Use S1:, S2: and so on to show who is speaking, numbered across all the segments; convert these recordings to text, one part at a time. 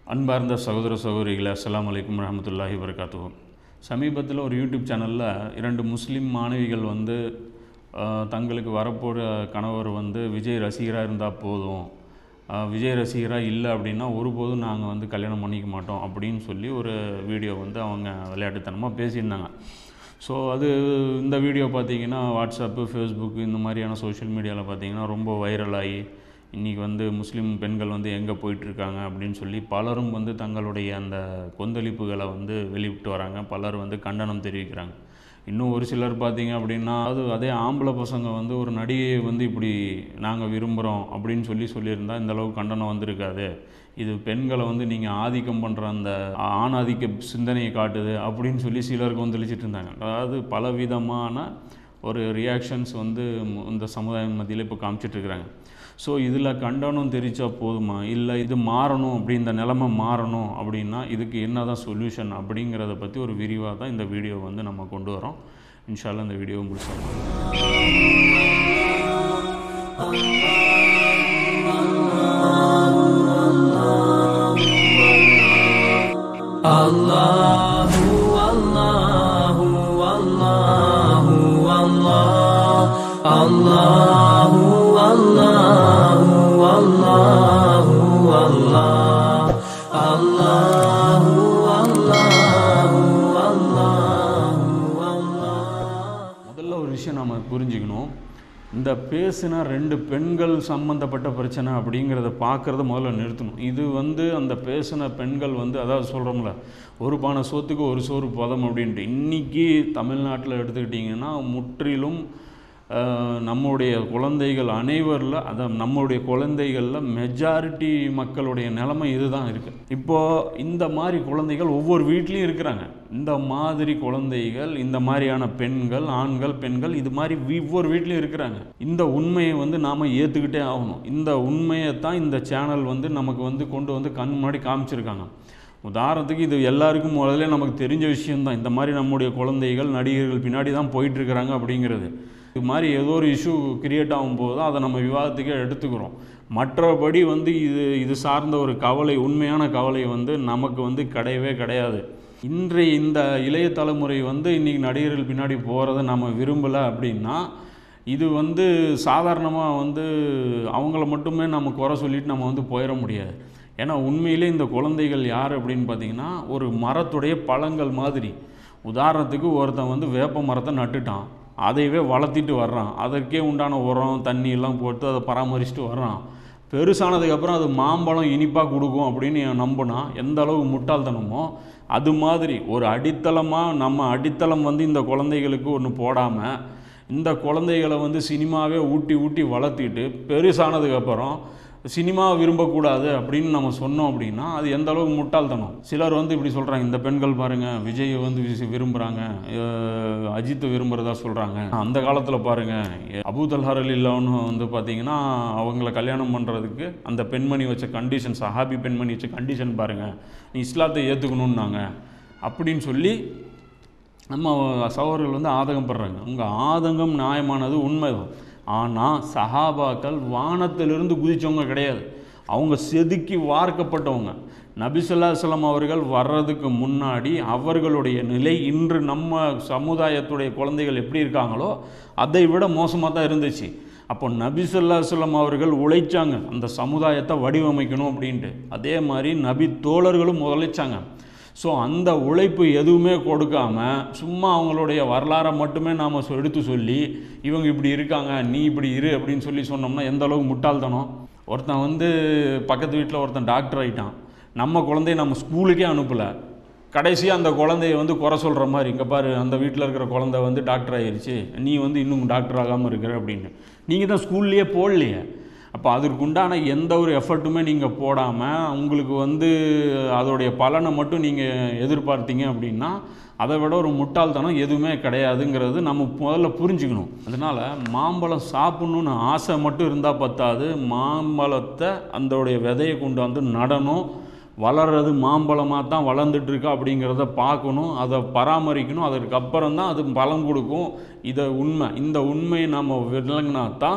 S1: அன்பார்ந்த சகோதர சகோதரிகளே அஸ்ஸலாமு அலைக்கும் வரஹ்மத்துல்லாஹி வரகாத்துஹு சமீபத்தில் ஒரு யூடியூப் சேனலில் இரண்டு முஸ்லீம் மாணவிகள் வந்து ஆஹ், தங்களுக்கு வரப்போகிற கணவர் வந்து விஜய் ரசிகராக இருந்தால் போதும் ஆஹ், விஜய் ரசிகராக இல்லை அப்படின்னா ஒருபோதும் நாங்கள் வந்து கல்யாணம் பண்ணிக்க மாட்டோம் அப்படின்னு சொல்லி ஒரு வீடியோ வந்து அவங்க விளையாட்டுத்தனமாக பேசியிருந்தாங்க ஸோ அது இந்த வீடியோ பார்த்தீங்கன்னா வாட்ஸ்அப்பு ஃபேஸ்புக் இந்த மாதிரியான சோஷியல் மீடியாவில் பார்த்தீங்கன்னா ரொம்ப வைரலாகி இன்றைக்கி வந்து முஸ்லீம் பெண்கள் வந்து எங்கே போயிட்டுருக்காங்க அப்படின்னு சொல்லி பலரும் வந்து தங்களுடைய அந்த கொந்தளிப்புகளை வந்து வெளியிட்டு வராங்க பலர் வந்து கண்டனம் தெரிவிக்கிறாங்க இன்னும் ஒரு சிலர் பார்த்தீங்க அப்படின்னா அது அதே ஆம்பளை பசங்க வந்து ஒரு நடிகையை வந்து இப்படி நாங்கள் விரும்புகிறோம் அப்படின்னு சொல்லி சொல்லியிருந்தா இந்த அளவுக்கு கண்டனம் வந்திருக்காது இது பெண்களை வந்து நீங்கள் ஆதிக்கம் பண்ணுற அந்த ஆணாதிக்க சிந்தனையை காட்டுது அப்படின்னு சொல்லி சிலருக்கு வந்து தெளிச்சிட்டு இருந்தாங்க அதாவது பலவிதமான ஒரு ரியாக்ஷன்ஸ் வந்து மு- இந்த சமுதாயம் மத்தியில் இப்போ காமிச்சிட்ருக்குறாங்க ஸோ இதில் கண்டனம் தெரிச்சா போதுமா இல்லை இது மாறணும் அப்படி இந்த நிலைமை மாறணும் அப்படின்னா இதுக்கு என்ன தான் சொல்யூஷன் அப்படிங்கிறத பற்றி ஒரு விரிவாக தான் இந்த வீடியோ வந்து நம்ம கொண்டு வரோம் இன்ஷால்லா இந்த வீடியோ முடிச்சிடலாம்
S2: Allahu Allahu Allahu Allah Allahu Allahu Allahu Allah Allahu Allahu Allahu Allah
S1: முதல்ல ஒரு விஷயம் நம்ம புரிஞ்சுக்கணும் இந்த பேசுனா ரெண்டு பெண்கள் சம்மந்தப்பட்ட பிரச்சனை அப்படிங்கிறத பார்க்குறத முதல்ல நிறுத்தணும் இது வந்து அந்த பேசின பெண்கள் வந்து அதாவது சொல்கிறோம்ல ஒரு பானை சோத்துக்கு ஒரு சோறு பதம் அப்படின்ட்டு இன்றைக்கி தமிழ்நாட்டில் எடுத்துக்கிட்டிங்கன்னா முற்றிலும் ஆஹ், நம்முடைய குழந்தைகள் அனைவரில் அதான் நம்மளுடைய குழந்தைகளில் மெஜாரிட்டி மக்களுடைய நிலைமை இதுதான் இருக்குது இப்போது இந்த மாதிரி குழந்தைகள் ஒவ்வொரு வீட்லேயும் இருக்கிறாங்க இந்த மாதிரி குழந்தைகள் இந்த மாதிரியான பெண்கள் ஆண்கள் பெண்கள் இது மாதிரி ஒவ்வொரு வீட்லேயும் இருக்கிறாங்க இந்த உண்மையை வந்து நாம் ஏற்றுக்கிட்டே ஆகணும் இந்த உண்மையை தான் இந்த சேனல் வந்து நமக்கு வந்து கொண்டு வந்து கண் முன்னாடி காமிச்சிருக்காங்க உதாரணத்துக்கு இது எல்லாருக்கும் முதல்ல நமக்கு தெரிஞ்ச விஷயம்தான் இந்த மாதிரி நம்முடைய குழந்தைகள் நடிகர்கள் பின்னாடி தான் போயிட்டுருக்கிறாங்க அப்படிங்கிறது இது மாதிரி ஏதோ ஒரு இஷ்யூ கிரியேட் ஆகும்போது தான் அதை நம்ம விவாதத்துக்கே எடுத்துக்கிறோம் மற்றபடி வந்து இது இது சார்ந்த ஒரு கவலை உண்மையான கவலை வந்து நமக்கு வந்து கிடையவே கிடையாது இன்றைய இந்த இளைய தலைமுறை வந்து இன்றைக்கி நடிகர்கள் பின்னாடி போகிறத நம்ம விரும்பலை அப்படின்னா இது வந்து சாதாரணமாக வந்து அவங்கள மட்டுமே நம்ம குறை சொல்லிட்டு நம்ம வந்து போயிட முடியாது ஏன்னா உண்மையிலே இந்த குழந்தைகள் யார் அப்படின்னு பார்த்தீங்கன்னா ஒரு மரத்துடைய பழங்கள் மாதிரி உதாரணத்துக்கு ஒருத்தன் வந்து வேப்ப மரத்தை நட்டுட்டான் அதையவே வளர்த்திட்டு வர்றான் அதற்கே உண்டான உரம் தண்ணி எல்லாம் போட்டு அதை பராமரிச்சுட்டு வர்றான் பெருசானதுக்கப்புறம் அது மாம்பழம் இனிப்பாக கொடுக்கும் அப்படின்னு என் நம்பினா எந்த அளவு முட்டாள்தனமோ அது மாதிரி ஒரு அடித்தளமாக நம்ம அடித்தளம் வந்து இந்த குழந்தைகளுக்கு ஒன்று போடாமல் இந்த குழந்தைகளை வந்து சினிமாவே ஊட்டி ஊட்டி வளர்த்திட்டு பெருசானதுக்கப்புறம் சினிமா விரும்பக்கூடாது அப்படின்னு நம்ம சொன்னோம் அப்படின்னா அது எந்த அளவுக்கு முட்டாள்தனம் சிலர் வந்து இப்படி சொல்கிறாங்க இந்த பெண்கள் பாருங்கள் விஜய் வந்து விசி- விரும்புகிறாங்க அஹ் அஜித்தை விரும்புகிறதா சொல்கிறாங்க அந்த காலத்தில் பாருங்கள் அபூதல்ஹர் அலில்லான்னு வந்து பார்த்தீங்கன்னா அவங்கள கல்யாணம் பண்ணுறதுக்கு அந்த பெண்மணி வச்ச கண்டிஷன் சஹாபி பெண்மணி வச்ச கண்டிஷன் பாருங்கள் நீ இஸ்லாத்தை ஏற்றுக்கணுன்னாங்க அப்படின்னு சொல்லி நம்ம சகோதரர்கள் வந்து ஆதங்கம் படுறாங்க உங்கள் ஆதங்கம் நியாயமானது உண்மைதான் ஆனால் சஹாபாக்கள் வானத்திலிருந்து குதிச்சவங்க கிடையாது அவங்க செதுக்கி வார்க்கப்பட்டவங்க நபிசல்லாஸ்லாம் அவர்கள் வர்றதுக்கு முன்னாடி அவர்களுடைய நிலை இன்று நம்ம சமுதாயத்துடைய குழந்தைகள் எப்படி இருக்காங்களோ அதை விட மோசமாக தான் இருந்துச்சு அப்போ நபிசல்லாஸ்லாம் அவர்கள் உழைச்சாங்க அந்த சமுதாயத்தை வடிவமைக்கணும் அப்படின்ட்டு அதே மாதிரி நபி தோழர்களும் உழைச்சாங்க ஸோ அந்த உழைப்பு எதுவுமே கொடுக்காம சும்மா அவங்களுடைய வரலாறை மட்டுமே நாம் எடுத்து சொல்லி இவங்க இப்படி இருக்காங்க நீ இப்படி இரு அப்படின்னு சொல்லி சொன்னோம்னா எந்த அளவுக்கு முட்டாள்தனம் ஒருத்தன் வந்து பக்கத்து வீட்டில் ஒருத்தன் டாக்டர் ஆகிட்டான் நம்ம குழந்தைய நம்ம ஸ்கூலுக்கே அனுப்பலை கடைசியாக அந்த குழந்தைய வந்து குறை சொல்கிற மாதிரி இங்கே பாரு அந்த வீட்டில் இருக்கிற குழந்தை வந்து டாக்டர் ஆயிருச்சு நீ வந்து இன்னும் டாக்டர் ஆகாமல் இருக்கிற அப்படின்னு நீங்கள் தான் ஸ்கூல்லையே போடலையே அப்போ அதற்கு உண்டான எந்த ஒரு எஃபர்ட்டுமே நீங்கள் போடாமல் உங்களுக்கு வந்து அதோடைய பலனை மட்டும் நீங்கள் எதிர்பார்த்தீங்க அப்படின்னா அதை விட ஒரு முட்டாள்தனம் எதுவுமே கிடையாதுங்கிறது நம்ம முதல்ல புரிஞ்சுக்கணும் அதனால் மாம்பழம் சாப்பிட்ணுன்னு ஆசை மட்டும் இருந்தால் பத்தாது மாம்பழத்தை அதோடைய விதையை கொண்டு வந்து நடணும் வளர்றது மாம்பழமாக தான் வளர்ந்துட்டு இருக்கா அப்படிங்கிறத பார்க்கணும் அதை பராமரிக்கணும் அதற்கப்புறம் தான் அது பலம் கொடுக்கும் இதை உண்மை இந்த உண்மையை நம்ம விளங்கினா தான்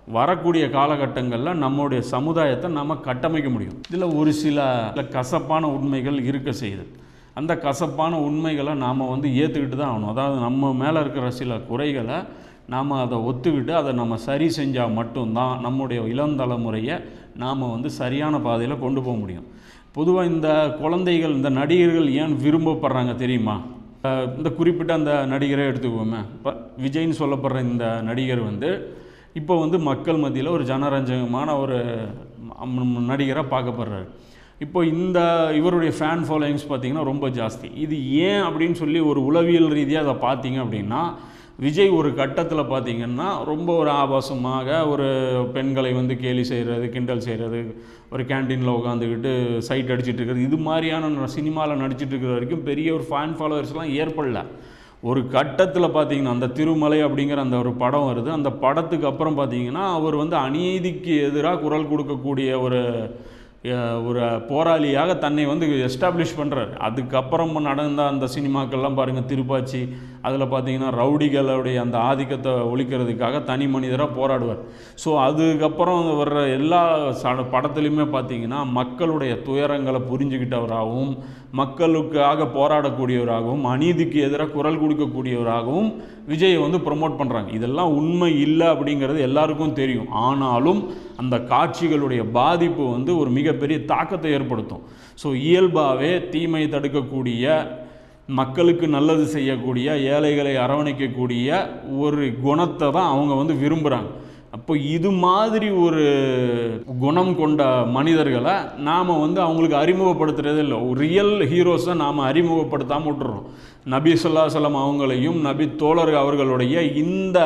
S1: வரக்கூடிய காலகட்டங்களில் நம்முடைய சமுதாயத்தை நம்ம கட்டமைக்க முடியும் இதில் ஒரு சில கசப்பான உண்மைகள் இருக்க செய்யுது அந்த கசப்பான உண்மைகளை நாம் வந்து ஏற்றுக்கிட்டு தான் ஆகணும் அதாவது நம்ம மேலே இருக்கிற சில குறைகளை நாம் அதை ஒத்துக்கிட்டு அதை நம்ம சரி செஞ்சால் மட்டும்தான் நம்முடைய இளம் தலைமுறையை நாம் வந்து சரியான பாதையில் கொண்டு போக முடியும் பொதுவாக இந்த குழந்தைகள் இந்த நடிகர்கள் ஏன் விரும்பப்படுறாங்க தெரியுமா அஹ் இந்த குறிப்பிட்ட அந்த நடிகரை எடுத்துக்குவோமே இப்போ விஜய்னு சொல்லப்படுற இந்த நடிகர் வந்து இப்போ வந்து மக்கள் மத்தியில் ஒரு ஜனரஞ்சகமான ஒரு ம், நடிகராக பார்க்கப்படுறாரு இப்போ இந்த இவருடைய ஃபேன் ஃபாலோயிங்ஸ் பார்த்தீங்கன்னா ரொம்ப ஜாஸ்தி இது ஏன் அப்படின்னு சொல்லி ஒரு உளவியல் ரீதியாக அதை பார்த்தீங்க அப்படின்னா விஜய் ஒரு கட்டத்தில் பார்த்தீங்கன்னா ரொம்ப ஒரு ஆபாசமாக ஒரு பெண்களை வந்து கேலி செய்கிறது கிண்டல் செய்கிறது ஒரு கேண்டீனில் உட்காந்துக்கிட்டு சைட் அடிச்சிட்டு இருக்கிறது இது மாதிரியான சினிமாவில் நடிச்சிட்டு இருக்கிற வரைக்கும் பெரிய ஒரு ஃபேன் ஃபாலோவர்ஸ்லாம் ஏற்படல ஒரு கட்டத்தில் பார்த்தீங்கன்னா அந்த திருமலை அப்படிங்கிற அந்த ஒரு படம் வருது அந்த படத்துக்கு அப்புறம் பார்த்தீங்கன்னா அவர் வந்து அநீதிக்கு எதிராக குரல் கொடுக்கக்கூடிய ஒரு அஹ், ஒரு போராளியாக தன்னை வந்து எஸ்டாப்ளிஷ் பண்ணுறாரு அதுக்கப்புறம் நடந்த அந்த சினிமாக்கள்லாம் பாருங்கள் திருப்பாச்சி அதில் பார்த்தீங்கன்னா ரவுடிகளுடைய அந்த ஆதிக்கத்தை ஒழிக்கிறதுக்காக தனி மனிதராக போராடுவார் ஸோ அதுக்கப்புறம் வர்ற எல்லா சட படத்துலையுமே பார்த்தீங்கன்னா மக்களுடைய துயரங்களை புரிஞ்சுக்கிட்டவராகவும் மக்களுக்காக போராடக்கூடியவராகவும் அநீதிக்கு எதிராக குரல் கொடுக்கக்கூடியவராகவும் விஜயை வந்து ப்ரொமோட் பண்ணுறாங்க இதெல்லாம் உண்மை இல்லை அப்படிங்கிறது எல்லாருக்கும் தெரியும் ஆனாலும் அந்த காட்சிகளுடைய பாதிப்பு வந்து ஒரு மிகப்பெரிய தாக்கத்தை ஏற்படுத்தும் ஸோ இயல்பாகவே தீமை தடுக்கக்கூடிய மக்களுக்கு நல்லது செய்யக்கூடிய ஏழைகளை அரவணைக்கக்கூடிய ஒரு குணத்தை தான் அவங்க வந்து விரும்புகிறாங்க அப்போ இது மாதிரி ஒரு குணம் கொண்ட மனிதர்களை நாம் வந்து அவங்களுக்கு அறிமுகப்படுத்துறதே இல்லை ரியல் ஹீரோஸை நாம் அறிமுகப்படுத்தாமல் விட்டுறோம் நபி சொல்லாசலம் அவங்களையும் நபி தோழர் அவர்களுடைய இந்த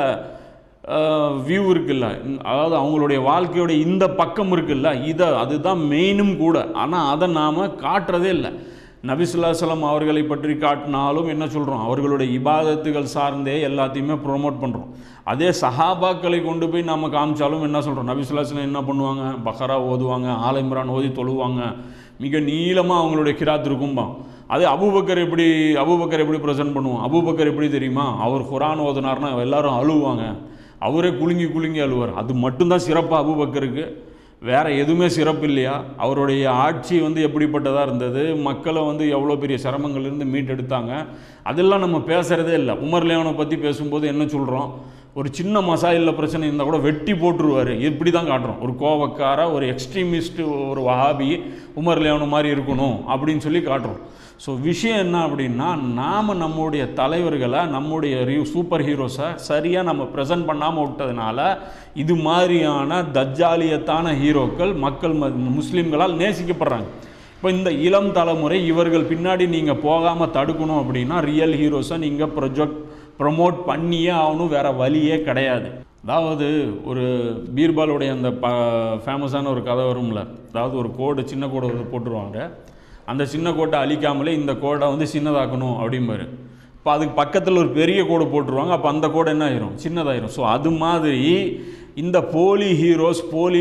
S1: வியூ இருக்குல்ல இந்த- அதாவது அவங்களுடைய வாழ்க்கையோட இந்த பக்கம் இருக்குல்ல இதை அதுதான் மெயினும் கூட ஆனால் அதை நாம் காட்டுறதே இல்லை நபிசுல்லாசலம் அவர்களை பற்றி காட்டினாலும் என்ன சொல்கிறோம் அவர்களுடைய இபாதத்துகள் சார்ந்தே எல்லாத்தையுமே ப்ரோமோட் பண்ணுறோம் அதே சஹாபாக்களை கொண்டு போய் நம்ம காமிச்சாலும் என்ன சொல்கிறோம் நபிசுல்லாசலம் என்ன பண்ணுவாங்க பஹரா ஓதுவாங்க ஆல் இம்ரான் ஓதி தொழுவாங்க மிக நீளமாக அவங்களுடைய கிராத் இருக்கும்பா அதே அபூபக்கர் எப்படி அபூபக்கர் எப்படி ப்ரெசென்ட் பண்ணுவோம் அபூபக்கர் எப்படி தெரியுமா அவர் குரான் ஓதுனார்னா எல்லாரும் அழுவாங்க அவரே குலுங்கி குலுங்கி அழுவார் அது மட்டும்தான் சிறப்பாக அபூபக்கருக்கு வேற எதுவுமே சிறப்பு இல்லையா அவருடைய ஆட்சி வந்து எப்படிப்பட்டதாக இருந்தது மக்களை வந்து எவ்வளோ பெரிய சிரமங்கள்லேருந்து மீட்டெடுத்தாங்க அதெல்லாம் நம்ம பேசுகிறதே இல்லை உமர் லேவனை பற்றி பேசும்போது என்ன சொல்கிறோம் ஒரு சின்ன மசாயில் பிரச்சனை இருந்தால் கூட வெட்டி போட்டுருவார் இப்படி தான் காட்டுறோம் ஒரு கோவக்கார ஒரு எக்ஸ்ட்ரீமிஸ்ட் ஒரு வஹாபி உமர் லேவனு மாதிரி இருக்கணும் அப்படின்னு சொல்லி காட்டுறோம் ஸோ விஷயம் என்ன அப்படின்னா நாம் நம்முடைய தலைவர்களை நம்முடைய ரியூ சூப்பர் ஹீரோஸை சரியாக நம்ம ப்ரெசென்ட் பண்ணாமல் விட்டதுனால இது மாதிரியான தஜ்ஜாலியத்தான ஹீரோக்கள் மக்கள் ம- முஸ்லீம்களால் நேசிக்கப்படுறாங்க இப்போ இந்த இளம் தலைமுறை இவர்கள் பின்னாடி நீங்கள் போகாமல் தடுக்கணும் அப்படின்னா ரியல் ஹீரோஸை நீங்கள் ப்ரொஜெக்ட் ப்ரமோட் பண்ணியே ஆகணும் வேற வழியே கிடையாது அதாவது ஒரு பீர்பாலுடைய அந்த ப ஃபேமஸான ஒரு கதை வரும்ல அதாவது ஒரு கோடு சின்ன கோடு வந்து போட்டுருவாங்க அந்த சின்ன கோட்டை அழிக்காமலே இந்த கோடை வந்து சின்னதாக்கணும் அப்படிம்பாரு இப்போ அதுக்கு பக்கத்தில் ஒரு பெரிய கோடு போட்டுருவாங்க அப்போ அந்த கோடு என்ன ஆயிரும் சின்னதாயிரும் ஸோ அது மாதிரி இந்த போலி ஹீரோஸ் போலி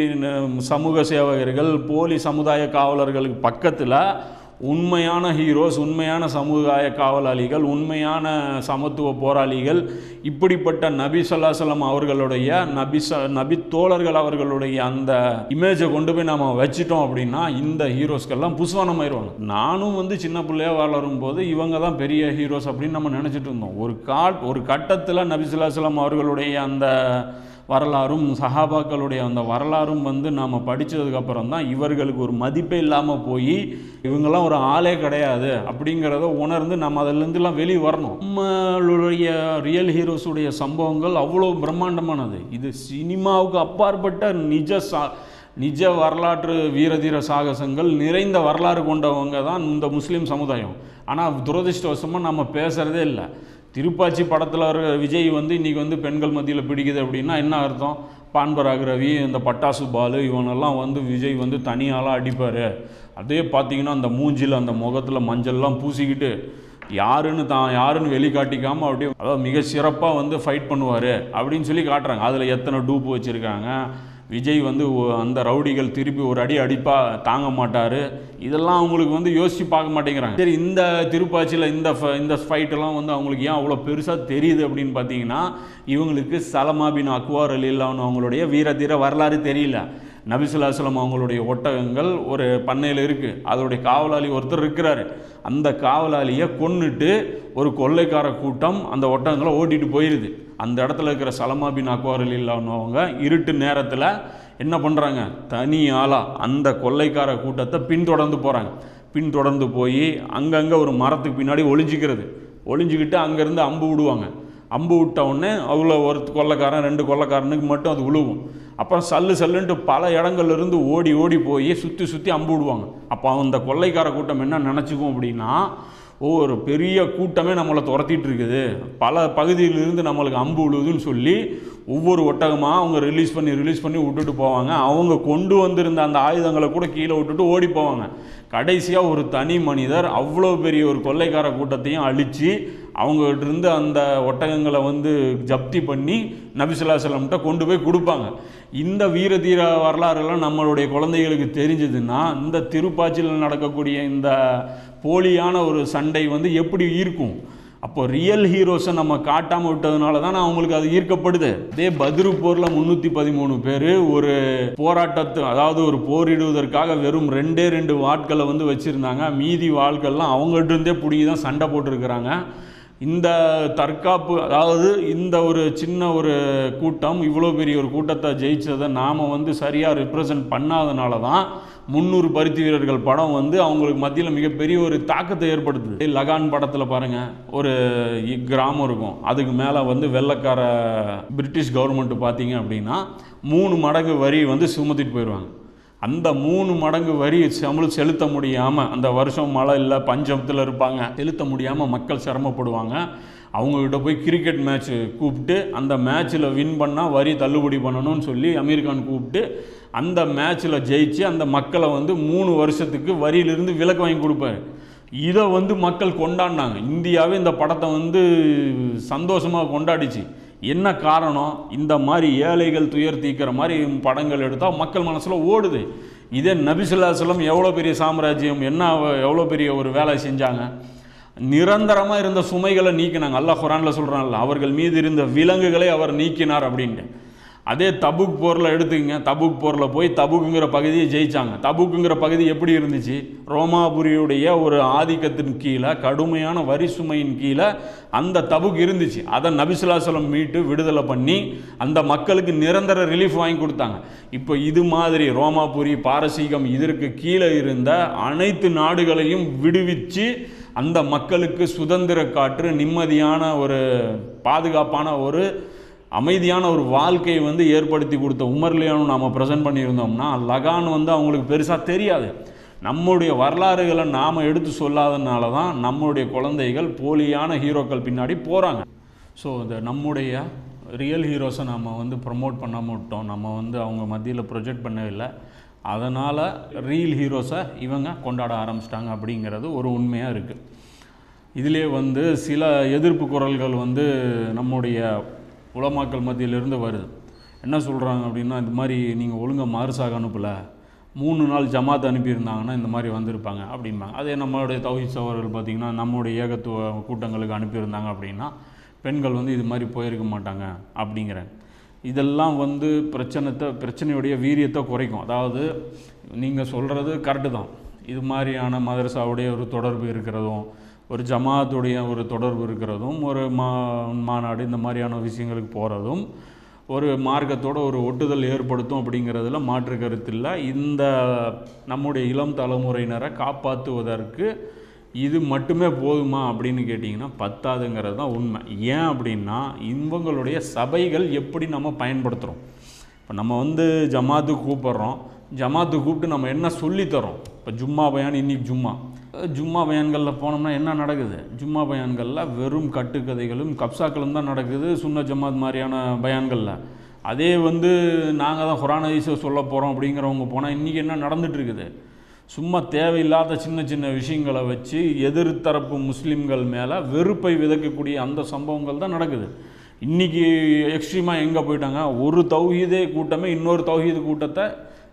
S1: ந- சமூக சேவகர்கள் போலி சமுதாய காவலர்களுக்கு பக்கத்தில் உண்மையான ஹீரோஸ் உண்மையான சமுதாய காவலாளிகள் உண்மையான சமத்துவ போராளிகள் இப்படிப்பட்ட நபி ஸல்லல்லாஹு அவர்களுடைய நபி ச நபி தோழர்கள் அவர்களுடைய அந்த இமேஜை கொண்டு போய் நம்ம வச்சிட்டோம் அப்படின்னா இந்த ஹீரோஸ்க்கெல்லாம் புஸ்வானம் ஆயிடுவாங்க நானும் வந்து சின்ன பிள்ளையா வளரும் போது இவங்க தான் பெரிய ஹீரோஸ் அப்படின்னு நம்ம நினச்சிட்டு இருந்தோம் ஒரு காட் ஒரு கட்டத்தில் நபி ஸல்லல்லாஹு அலைஹி அவர்களுடைய அந்த வரலாறும் சஹாபாக்களுடைய அந்த வரலாறும் வந்து நாம் படித்ததுக்கப்புறம் தான் இவர்களுக்கு ஒரு மதிப்பே இல்லாமல் போய் இவங்கெல்லாம் ஒரு ஆளே கிடையாது அப்படிங்கிறத உணர்ந்து நம்ம அதிலேருந்துலாம் வெளியே வரணும் நம்மளுடைய ரியல் ஹீரோஸுடைய சம்பவங்கள் அவ்வளோ பிரம்மாண்டமானது இது சினிமாவுக்கு அப்பாற்பட்ட நிஜ சா நிஜ வரலாற்று வீரதீர சாகசங்கள் நிறைந்த வரலாறு கொண்டவங்க தான் இந்த முஸ்லீம் சமுதாயம் ஆனால் துரதிர்ஷ்டவசமாக நம்ம பேசுகிறதே இல்லை திருப்பாச்சி படத்தில் வர விஜய் வந்து இன்றைக்கி வந்து பெண்கள் மத்தியில் பிடிக்குது அப்படின்னா என்ன அர்த்தம் பான்பராக் ரவி இந்த பட்டாசு பாலு இவனெல்லாம் வந்து விஜய் வந்து தனியாலாம் அடிப்பார் அதே பார்த்தீங்கன்னா அந்த மூஞ்சில் அந்த முகத்தில் மஞ்சள்லாம் பூசிக்கிட்டு யாருன்னு தான் யாருன்னு வெளிக்காட்டிக்காமல் அப்படியே அதாவது மிக சிறப்பாக வந்து ஃபைட் பண்ணுவார் அப்படின்னு சொல்லி காட்டுறாங்க அதில் எத்தனை டூப் வச்சுருக்காங்க விஜய் வந்து ஒ- அந்த ரவுடிகள் திருப்பி ஒரு அடி அடிப்பா தாங்க மாட்டார் இதெல்லாம் அவங்களுக்கு வந்து யோசித்து பார்க்க மாட்டேங்கிறாங்க சரி இந்த திருப்பாச்சியில் இந்த ஃப- இந்த ஃபைட்டெல்லாம் வந்து அவங்களுக்கு ஏன் அவ்வளோ பெருசாக தெரியுது அப்படின்னு பார்த்தீங்கன்னா இவங்களுக்கு சலமா பின் அக்வார் அலில்லான்னு அவங்களுடைய வீரதீர வரலாறு தெரியல நபிசுல்லாஸ்லம் அவங்களுடைய ஒட்டகங்கள் ஒரு பண்ணையில் இருக்குது அதோடைய காவலாளி ஒருத்தர் இருக்கிறாரு அந்த காவலாளியை கொன்னுட்டு ஒரு கொள்ளைக்கார கூட்டம் அந்த ஒட்டகங்களை ஓட்டிட்டு போயிடுது அந்த இடத்துல இருக்கிற சலமா பின் அக்வார் இல்லாதவங்க இருட்டு நேரத்தில் என்ன பண்ணுறாங்க தனி ஆளாக அந்த கொள்ளைக்கார கூட்டத்தை பின்தொடர்ந்து போகிறாங்க பின்தொடர்ந்து போய் அங்கங்கே ஒரு மரத்துக்கு பின்னாடி ஒளிஞ்சிக்கிறது ஒளிஞ்சிக்கிட்டு அங்கேருந்து அம்பு விடுவாங்க அம்பு விட்ட உடனே அவ்வளோ ஒரு கொள்ளைக்காரன் ரெண்டு கொள்ளைக்காரனுக்கு மட்டும் அது விழுவும் அப்புறம் சல்லு சல்லுன்ட்டு பல இடங்கள்ல இருந்து ஓடி ஓடி போய் சுற்றி சுற்றி அம்பு விடுவாங்க அப்போ அந்த கொள்ளைக்கார கூட்டம் என்ன நினச்சிக்கும் அப்படின்னா ஓ ஒரு பெரிய கூட்டமே நம்மளை துரத்திட்டு இருக்குது பல பகுதியிலிருந்து நம்மளுக்கு அம்பு விழுதுன்னு சொல்லி ஒவ்வொரு ஒட்டகமாக அவங்க ரிலீஸ் பண்ணி ரிலீஸ் பண்ணி விட்டுட்டு போவாங்க அவங்க கொண்டு வந்திருந்த அந்த ஆயுதங்களை கூட கீழே விட்டுட்டு ஓடி போவாங்க கடைசியாக ஒரு தனி மனிதர் அவ்வளோ பெரிய ஒரு கொள்ளைக்கார கூட்டத்தையும் அழித்து அவங்ககிட்ட இருந்து அந்த ஒட்டகங்களை வந்து ஜப்தி பண்ணி நபிசுல்லாசலம்கிட்ட கொண்டு போய் கொடுப்பாங்க இந்த வீர தீர வரலாறுலாம் நம்மளுடைய குழந்தைகளுக்கு தெரிஞ்சதுன்னா இந்த திருப்பாச்சியில் நடக்கக்கூடிய இந்த போலியான ஒரு சண்டை வந்து எப்படி இருக்கும் அப்போ ரியல் ஹீரோஸை நம்ம காட்டாமல் விட்டதுனால தான் அவங்களுக்கு அது ஈர்க்கப்படுது அதே பதிரு போரில் முந்நூற்றி பதிமூணு பேர் ஒரு போராட்டத்து அதாவது ஒரு போரிடுவதற்காக வெறும் ரெண்டே ரெண்டு வாட்களை வந்து வச்சுருந்தாங்க மீதி வாள்கள்லாம் அவங்ககிட்ட இருந்தே பிடிங்கி தான் சண்டை போட்டிருக்கிறாங்க இந்த தற்காப்பு அதாவது இந்த ஒரு சின்ன ஒரு கூட்டம் இவ்வளோ பெரிய ஒரு கூட்டத்தை ஜெயிச்சதை நாம் வந்து சரியாக ரெப்ரசன்ட் பண்ணாதனால தான் முந்நூறு பருத்தி வீரர்கள் படம் வந்து அவங்களுக்கு மத்தியில் மிகப்பெரிய ஒரு தாக்கத்தை ஏற்படுத்துது லகான் படத்தில் பாருங்கள் ஒரு இ- கிராமம் இருக்கும் அதுக்கு மேலே வந்து வெள்ளக்கார பிரிட்டிஷ் கவர்மெண்ட் பார்த்தீங்க அப்படின்னா மூணு மடங்கு வரி வந்து சுமத்திட்டு போயிடுவாங்க அந்த மூணு மடங்கு வரி சம்பளம் செலுத்த முடியாமல் அந்த வருஷம் மழை இல்லை பஞ்சத்தில் இருப்பாங்க செலுத்த முடியாமல் மக்கள் சிரமப்படுவாங்க அவங்கக்கிட்ட போய் கிரிக்கெட் மேட்ச் கூப்பிட்டு அந்த மேட்ச்சில் வின் பண்ணால் வரி தள்ளுபடி பண்ணணும்னு சொல்லி அமீர் கான் கூப்பிட்டு அந்த மேட்ச்சில் ஜெயிச்சு அந்த மக்களை வந்து மூணு வருஷத்துக்கு வரியிலிருந்து விலக்கு வாங்கி கொடுப்பாரு இதை வந்து மக்கள் கொண்டாடினாங்க இந்தியாவே இந்த படத்தை வந்து சந்தோஷமாக கொண்டாடிச்சு என்ன காரணம் இந்த மாதிரி ஏழைகள் துயர் தீக்கிற மாதிரி படங்கள் எடுத்தால் மக்கள் மனசில் ஓடுது இதே நபிசுல்லாஸ்லம் எவ்வளோ பெரிய சாம்ராஜ்யம் என்ன எவ்வளோ பெரிய ஒரு வேலை செஞ்சாங்க நிரந்தரமாக இருந்த சுமைகளை நீக்கினாங்க அல்லாஹ் குரானில் சொல்கிறான்ல அவர்கள் மீது இருந்த விலங்குகளை அவர் நீக்கினார் அப்படின்ட்டு அதே தபுக் போரில் எடுத்துக்கங்க தபுக் போரில் போய் தபுக்குங்கிற பகுதியை ஜெயிச்சாங்க தபுக்குங்கிற பகுதி எப்படி இருந்துச்சு ரோமாபுரியுடைய ஒரு ஆதிக்கத்தின் கீழே கடுமையான வரி சுமையின் கீழே அந்த தபுக் இருந்துச்சு அதை நபிசுல்லாசலம் மீட்டு விடுதலை பண்ணி அந்த மக்களுக்கு நிரந்தர ரிலீஃப் வாங்கி கொடுத்தாங்க இப்போ இது மாதிரி ரோமாபுரி பாரசீகம் இதற்கு கீழே இருந்த அனைத்து நாடுகளையும் விடுவிச்சு அந்த மக்களுக்கு சுதந்திர காற்று நிம்மதியான ஒரு பாதுகாப்பான ஒரு அமைதியான ஒரு வாழ்க்கையை வந்து ஏற்படுத்தி கொடுத்த உமர்லியானும் நாம் ப்ரெசென்ட் பண்ணியிருந்தோம்னா லகான் வந்து அவங்களுக்கு பெருசாக தெரியாது நம்முடைய வரலாறுகளை நாம் எடுத்து சொல்லாதனால தான் நம்முடைய குழந்தைகள் போலியான ஹீரோக்கள் பின்னாடி போகிறாங்க ஸோ இந்த நம்முடைய ரியல் ஹீரோஸை நம்ம வந்து ப்ரமோட் பண்ணாமல் விட்டோம் நம்ம வந்து அவங்க மத்தியில் ப்ரொஜெக்ட் பண்ணவில்லை அதனால் ரீல் ஹீரோஸை இவங்க கொண்டாட ஆரம்பிச்சிட்டாங்க அப்படிங்கிறது ஒரு உண்மையாக இருக்குது இதிலே வந்து சில எதிர்ப்பு குரல்கள் வந்து நம்முடைய உலமாக்கள் மத்தியிலிருந்து வருது என்ன சொல்கிறாங்க அப்படின்னா இந்த மாதிரி நீங்கள் ஒழுங்காக மாறுசாக அனுப்பலை மூணு நாள் ஜமாத் அனுப்பியிருந்தாங்கன்னா இந்த மாதிரி வந்திருப்பாங்க அப்படிம்பாங்க அதே நம்மளுடைய தௌஹித் சவர்கள் பார்த்திங்கன்னா நம்முடைய ஏகத்துவ கூட்டங்களுக்கு அனுப்பியிருந்தாங்க அப்படின்னா பெண்கள் வந்து இது மாதிரி போயிருக்க மாட்டாங்க அப்படிங்கிறாங்க இதெல்லாம் வந்து பிரச்சனத்தை பிரச்சனையுடைய வீரியத்தை குறைக்கும் அதாவது நீங்கள் சொல்கிறது கரெக்டு தான் இது மாதிரியான மதரசாவுடைய ஒரு தொடர்பு இருக்கிறதும் ஒரு ஜமாத்துடைய ஒரு தொடர்பு இருக்கிறதும் ஒரு மா மாநாடு இந்த மாதிரியான விஷயங்களுக்கு போகிறதும் ஒரு மார்க்கத்தோட ஒரு ஒட்டுதல் ஏற்படுத்தும் அப்படிங்கிறதுல மாற்று கருத்தில்லை இந்த நம்முடைய இளம் தலைமுறையினரை காப்பாற்றுவதற்கு இது மட்டுமே போதுமா அப்படின்னு கேட்டிங்கன்னா பத்தாதுங்கிறது தான் உண்மை ஏன் அப்படின்னா இவங்களுடைய சபைகள் எப்படி நம்ம பயன்படுத்துகிறோம் இப்போ நம்ம வந்து ஜமாத்து கூப்பிட்றோம் ஜமாத்து கூப்பிட்டு நம்ம என்ன சொல்லித்தரோம் இப்போ ஜும்மா பயான் இன்னைக்கு ஜும்மா அஹ் ஜும்மா பயான்களில் போனோம்னா என்ன நடக்குது ஜும்மா பயான்களில் வெறும் கட்டுக்கதைகளும் கப்சாக்களும் தான் நடக்குது சுன்ன ஜமாத் மாதிரியான பயான்களில் அதே வந்து நாங்கள் தான் குரான் ஹதீஸை சொல்ல போகிறோம் அப்படிங்கிறவங்க போனால் இன்றைக்கி என்ன நடந்துட்டு இருக்குது சும்மா தேவையில்லாத சின்ன சின்ன விஷயங்களை வச்சு எதிர்த்தரப்பு முஸ்லீம்கள் மேலே வெறுப்பை விதைக்கக்கூடிய அந்த சம்பவங்கள் தான் நடக்குது இன்றைக்கி எக்ஸ்ட்ரீமாக எங்கே போயிட்டாங்க ஒரு தௌஹீதே கூட்டமே இன்னொரு தௌஹீது கூட்டத்தை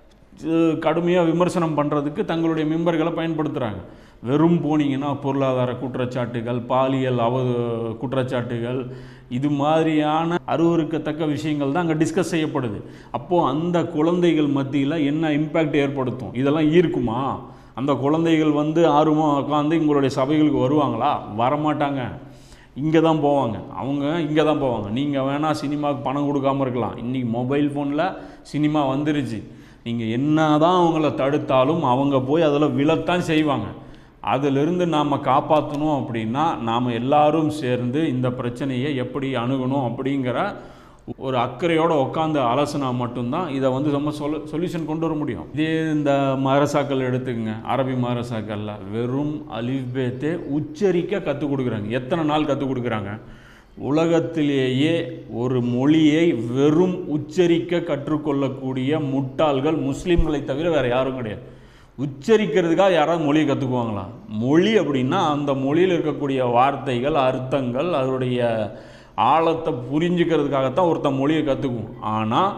S1: கடுமையாக விமர்சனம் பண்ணுறதுக்கு தங்களுடைய மெம்பர்களை பயன்படுத்துகிறாங்க வெறும் போனீங்கன்னா பொருளாதார குற்றச்சாட்டுகள் பாலியல் அவ குற்றச்சாட்டுகள் இது மாதிரியான அருவருக்கத்தக்க விஷயங்கள் தான் அங்கே டிஸ்கஸ் செய்யப்படுது அப்போது அந்த குழந்தைகள் மத்தியில் என்ன இம்பேக்ட் ஏற்படுத்தும் இதெல்லாம் ஈர்க்குமா அந்த குழந்தைகள் வந்து ஆர்வமாக உட்காந்து உங்களுடைய சபைகளுக்கு வருவாங்களா வரமாட்டாங்க இங்கே தான் போவாங்க அவங்க இங்கே தான் போவாங்க நீங்கள் வேணால் சினிமாவுக்கு பணம் கொடுக்காம இருக்கலாம் இன்றைக்கி மொபைல் ஃபோனில் சினிமா வந்துருச்சு நீங்கள் என்ன தான் அவங்கள தடுத்தாலும் அவங்க போய் அதில் விழத்தான் செய்வாங்க அதிலிருந்து நாம் காப்பாற்றணும் அப்படின்னா நாம் எல்லாரும் சேர்ந்து இந்த பிரச்சனையை எப்படி அணுகணும் அப்படிங்கிற ஒரு அக்கறையோடு உட்காந்து அலசுனா மட்டும்தான் இதை வந்து நம்ம சொல் சொல்யூஷன் கொண்டு வர முடியும் இதே இந்த மரசாக்கள் எடுத்துக்கங்க அரபி மரசாக்கள்ல வெறும் அலிஃபேத்தே உச்சரிக்க கற்றுக் கொடுக்குறாங்க எத்தனை நாள் கற்றுக் கொடுக்குறாங்க உலகத்திலேயே ஒரு மொழியை வெறும் உச்சரிக்க கற்றுக்கொள்ளக்கூடிய முட்டாள்கள் முஸ்லீம்களை தவிர வேறு யாரும் கிடையாது உச்சரிக்கிறதுக்காக யாராவது மொழியை கற்றுக்குவாங்களா மொழி அப்படின்னா அந்த மொழியில் இருக்கக்கூடிய வார்த்தைகள் அர்த்தங்கள் அதனுடைய ஆழத்தை புரிஞ்சுக்கிறதுக்காகத்தான் ஒருத்தன் மொழியை கற்றுக்குவோம் ஆனால்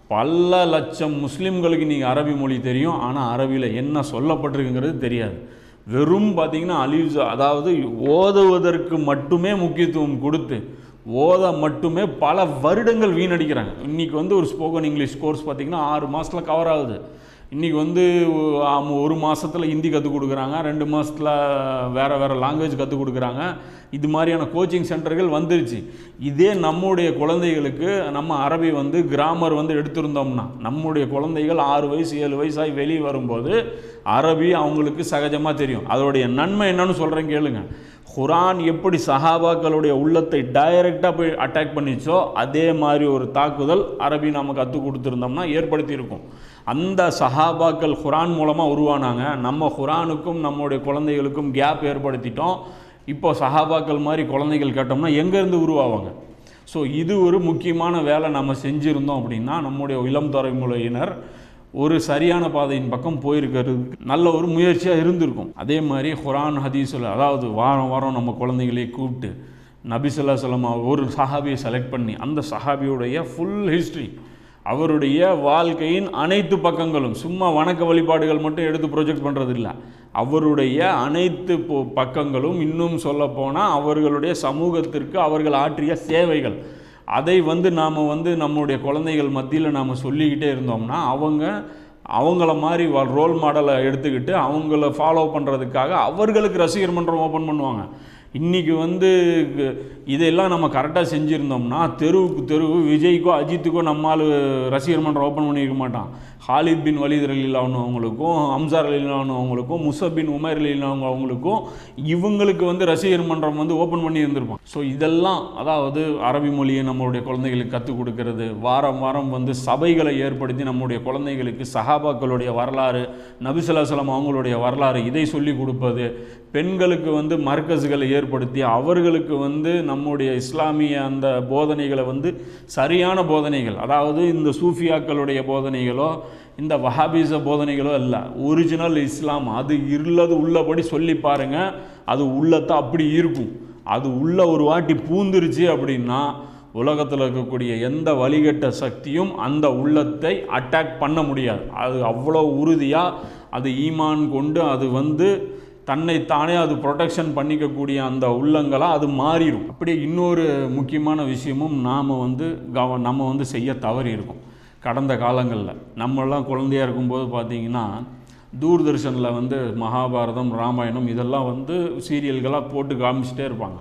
S1: பல லட்சம் முஸ்லீம்களுக்கு நீங்கள் அரபி மொழி தெரியும் ஆனால் அரபியில் என்ன சொல்லப்பட்டிருக்குங்கிறது தெரியாது வெறும் பார்த்தீங்கன்னா அலிவ்ஸ் அதாவது ஓதுவதற்கு மட்டுமே முக்கியத்துவம் கொடுத்து ஓத மட்டுமே பல வருடங்கள் வீணடிக்கிறாங்க இன்றைக்கி வந்து ஒரு ஸ்போக்கன் இங்கிலீஷ் கோர்ஸ் பார்த்திங்கன்னா ஆறு மாதத்தில் கவர் ஆகுது இன்றைக்கி வந்து ஆம், ஒரு மாதத்தில் ஹிந்தி கற்றுக் கொடுக்குறாங்க ரெண்டு மாதத்தில் வேறு வேறு லாங்குவேஜ் கற்றுக் கொடுக்குறாங்க இது மாதிரியான கோச்சிங் சென்டர்கள் வந்துருச்சு இதே நம்முடைய குழந்தைகளுக்கு நம்ம அரபி வந்து கிராமர் வந்து எடுத்திருந்தோம்னா நம்முடைய குழந்தைகள் ஆறு வயசு ஏழு வயசாகி வெளியே வரும்போது அரபி அவங்களுக்கு சகஜமாக தெரியும் அதோடைய நன்மை என்னன்னு சொல்கிறேன் கேளுங்க குரான் எப்படி சஹாபாக்களுடைய உள்ளத்தை டைரெக்டாக போய் அட்டாக் பண்ணிச்சோ அதே மாதிரி ஒரு தாக்குதல் அரபி நம்ம கற்றுக் கொடுத்துருந்தோம்னா ஏற்படுத்தியிருக்கும் அந்த சஹாபாக்கள் குரான் மூலமாக உருவானாங்க நம்ம குரானுக்கும் நம்முடைய குழந்தைகளுக்கும் கேப் ஏற்படுத்திட்டோம் இப்போ சஹாபாக்கள் மாதிரி குழந்தைகள் கேட்டோம்னா எங்கேருந்து உருவாவாங்க ஸோ இது ஒரு முக்கியமான வேலை நம்ம செஞ்சுருந்தோம் அப்படின்னா நம்முடைய இளம் தலைமுறையினர் ஒரு சரியான பாதையின் பக்கம் போயிருக்கிறது நல்ல ஒரு முயற்சியாக இருந்திருக்கும் அதே மாதிரி குரான் ஹதீஸில் அதாவது வாரம் வாரம் நம்ம குழந்தைகளை கூப்பிட்டு நபிசுல்லா சொல்லமா ஒரு சஹாபியை செலக்ட் பண்ணி அந்த சஹாபியுடைய ஃபுல் ஹிஸ்ட்ரி அவருடைய வாழ்க்கையின் அனைத்து பக்கங்களும் சும்மா வணக்க வழிபாடுகள் மட்டும் எடுத்து ப்ரொஜெக்ட் பண்ணுறது இல்லை அவருடைய அனைத்து பொ- பக்கங்களும் இன்னும் சொல்லப்போனால் அவர்களுடைய சமூகத்திற்கு அவர்கள் ஆற்றிய சேவைகள் அதை வந்து நாம் வந்து நம்முடைய குழந்தைகள் மத்தியில் நாம் சொல்லிக்கிட்டே இருந்தோம்னா அவங்க அவங்கள மாதிரி ரோல் மாடலை எடுத்துக்கிட்டு அவங்கள ஃபாலோ பண்ணுறதுக்காக அவர்களுக்கு ரசிகர் மன்றம் ஓப்பன் பண்ணுவாங்க இன்றைக்கி வந்து கு- இதெல்லாம் நம்ம கரெக்டாக செஞ்சுருந்தோம்னா தெருவுக்கு தெருவு விஜய்க்கோ அஜித்துக்கோ நம்மால் ரசிகர் மன்றம் ஓப்பன் பண்ணியிருக்க மாட்டான் ஹாலித் பின் வலித் அலிலானு அவங்களுக்கும் அம்சார் அலிலானு அவங்களுக்கும் முசப் பின் உமர் அலிலானு அவங்களுக்கும் இவங்களுக்கு வந்து ரசிகர் மன்றம் வந்து ஓப்பன் பண்ணி இருந்திருப்பான் ஸோ இதெல்லாம் அதாவது அரபி மொழியை நம்மளுடைய குழந்தைகளுக்கு கற்றுக் கொடுக்கறது வாரம் வாரம் வந்து சபைகளை ஏற்படுத்தி நம்முடைய குழந்தைகளுக்கு சஹாபாக்களுடைய வரலாறு நபிசுல்லாசலம் அவங்களுடைய வரலாறு இதை சொல்லி கொடுப்பது பெண்களுக்கு வந்து மர்க்கஸ்களை ஏற்படுத்தி அவர்களுக்கு வந்து நம்முடைய இஸ்லாமிய அந்த போதனைகளை வந்து சரியான போதனைகள் அதாவது இந்த சூஃபியாக்களுடைய போதனைகளோ இந்த வஹாபிச போதனைகளோ இல்லை ஒரிஜினல் இஸ்லாம் அது இல்லது உள்ளபடி சொல்லி பாருங்க அது உள்ளத்தை அப்படி இருக்கும் அது உள்ள ஒரு வாட்டி பூந்துருச்சு அப்படின்னா உலகத்தில் இருக்கக்கூடிய எந்த வழிகட்ட சக்தியும் அந்த உள்ளத்தை அட்டாக் பண்ண முடியாது அது அவ்வளோ உறுதியாக அது ஈமான் கொண்டு அது வந்து தன்னைத்தானே அது ப்ரொடெக்ஷன் பண்ணிக்கக்கூடிய அந்த உள்ளங்களாக அது மாறிடும் அப்படியே இன்னொரு முக்கியமான விஷயமும் நாம் வந்து கவ நம்ம வந்து செய்ய தவறி இருக்கும் கடந்த காலங்களில் நம்மெல்லாம் குழந்தையா இருக்கும்போது பார்த்தீங்கன்னா தூர்தர்ஷனில் வந்து மகாபாரதம் ராமாயணம் இதெல்லாம் வந்து சீரியல்களாக போட்டு காமிச்சிட்டே இருப்பாங்க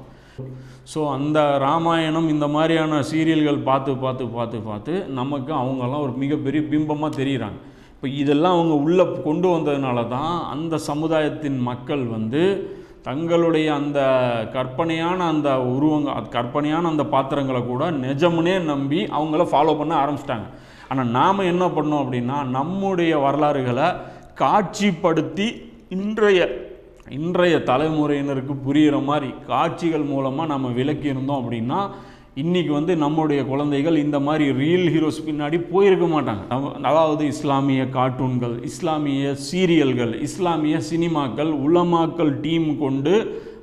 S1: ஸோ அந்த ராமாயணம் இந்த மாதிரியான சீரியல்கள் பார்த்து பார்த்து பார்த்து பார்த்து நமக்கு அவங்கெல்லாம் ஒரு மிகப்பெரிய பிம்பமாக தெரியுறாங்க இப்போ இதெல்லாம் அவங்க உள்ளே கொண்டு வந்ததுனால தான் அந்த சமுதாயத்தின் மக்கள் வந்து தங்களுடைய அந்த கற்பனையான அந்த உருவங்க அது கற்பனையான அந்த பாத்திரங்களை கூட நிஜமுனே நம்பி அவங்கள ஃபாலோ பண்ண ஆரம்பிச்சிட்டாங்க ஆனால் நாம் என்ன பண்ணோம் அப்படின்னா நம்முடைய வரலாறுகளை காட்சிப்படுத்தி இன்றைய இன்றைய தலைமுறையினருக்கு புரிகிற மாதிரி காட்சிகள் மூலமாக நம்ம விளக்கியிருந்தோம் அப்படின்னா இன்றைக்கி வந்து நம்முடைய குழந்தைகள் இந்த மாதிரி ரியல் ஹீரோஸ் பின்னாடி போயிருக்க மாட்டாங்க நம்ம- அதாவது இஸ்லாமிய கார்ட்டூன்கள் இஸ்லாமிய சீரியல்கள் இஸ்லாமிய சினிமாக்கள் உலமாக்கல் டீம் கொண்டு